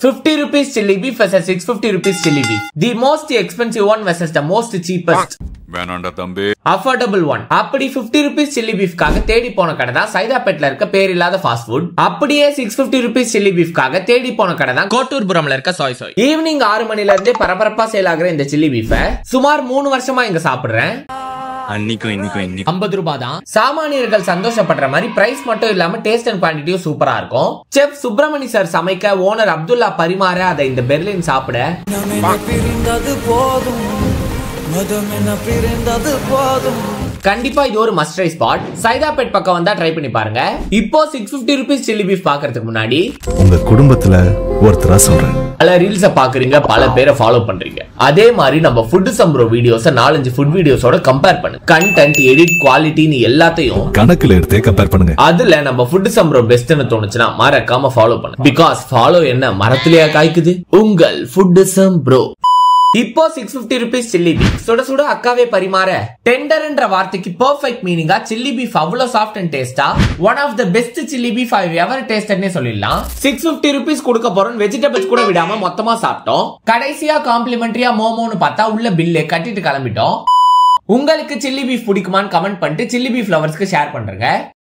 50 rupees chili beef versus 650 rupees chili beef. The most expensive one versus the most cheapest. வேணாண்டா தம்பி affordable one அப்படி 50 rupees chilli பீஃப்காக தேடி போன கடை தான் சைதாப்பேட்ல இருக்க பேர் இல்லாத ஃபாஸ்ட் ஃபுட் அப்படியே சிக்ஸ் பிப்டி ருபீஸ் சில்லி பீஃப்காக தேடி போன கடை தான் கோட்டூர்புரம்ல இருக்க சாய் சாய் ஈவினிங் ஆறு மணில இருந்தே பரபரப்பா சேல் ஆகுற இந்த சில்லி பீஃபை சுமார் மூணு வருஷமா இங்க சாப்பிடுறேன் அன்னைக்கும் இன்னைக்கும் இன்னைக்கும் ஐம்பது ரூபாய் தான் சாமானியர்கள் சந்தோஷப்படுற மாதிரி பிரைஸ் மட்டும் இல்லாம டேஸ்ட் அண்ட் குவான்டிட்டியும் சூப்பரா இருக்கும் செஃப் சுப்பிரமணி சார் சமைக்க ஓனர் அப்துல்லா பரிமாற அதை இந்த பெர்லின் சாப்பிட மதமென பிரிந்தது போதும் மதமென பிரிந்தது போதும் கண்டிப்பா இது ஒரு மஸ்ட் ட்ரை ஸ்பாட் சைதாப்பேட் பக்கம் வந்தா ட்ரை பண்ணி பாருங்க இப்போ six fifty rupees chilli beef பாக்குறதுக்கு முன்னாடி உங்க குடும்பத்துல ஒருத்தரா சொல்றேன் பல ரீல்ஸ பாக்குறீங்க பல பேரை ஃபாலோ பண்றீங்க அதே மாதிரி நம்ம ஃபுட் சம்பரோ வீடியோஸ நாலஞ்சு ஃபுட் வீடியோஸோட கம்பேர் பண்ணு கண்டென்ட் எடிட் குவாலிட்டின்னு எல்லாத்தையும் கணக்குல எடுத்தே கம்பேர் பண்ணுங்க அதுல நம்ம ஃபுட் சம்பரோ பெஸ்ட்னு தோணுச்சுன்னா மறக்காம ஃபாலோ பண்ணு பிகாஸ் ஃபாலோ என்ன மரத்திலேயா காய்க்குது உங்கள் ஃபுட் சம்பரோ இப்போ six fifty rupees chilli beef சுட சுட அக்காவே பரிமாற டெண்டர்ன்ற வார்த்தைக்கு பெர்ஃபெக்ட் மீனிங்கா சில்லி பீஃப் அவ்வளவு சாஃப்ட் அண்ட் டேஸ்டா one of the best chilli beef I ever டேஸ்டட்னே சொல்லிடலாம் சிக்ஸ் பிப்டி ருபீஸ் கொடுக்க போறோம் வெஜிடபிள்ஸ் கூட விடாம மொத்தமா சாப்பிட்டோம் கடைசியா காம்ப்ளிமெண்டரியா மோமோன்னு பார்த்தா உள்ள பில்லு கட்டிட்டு கிளம்பிட்டோம் உங்களுக்கு சில்லி பீஃப் பிடிக்குமான்னு கமெண்ட் பண்ணிட்டு சில்லி பீஃப் லவர்ஸ்க்கு ஷேர் பண்றேங்க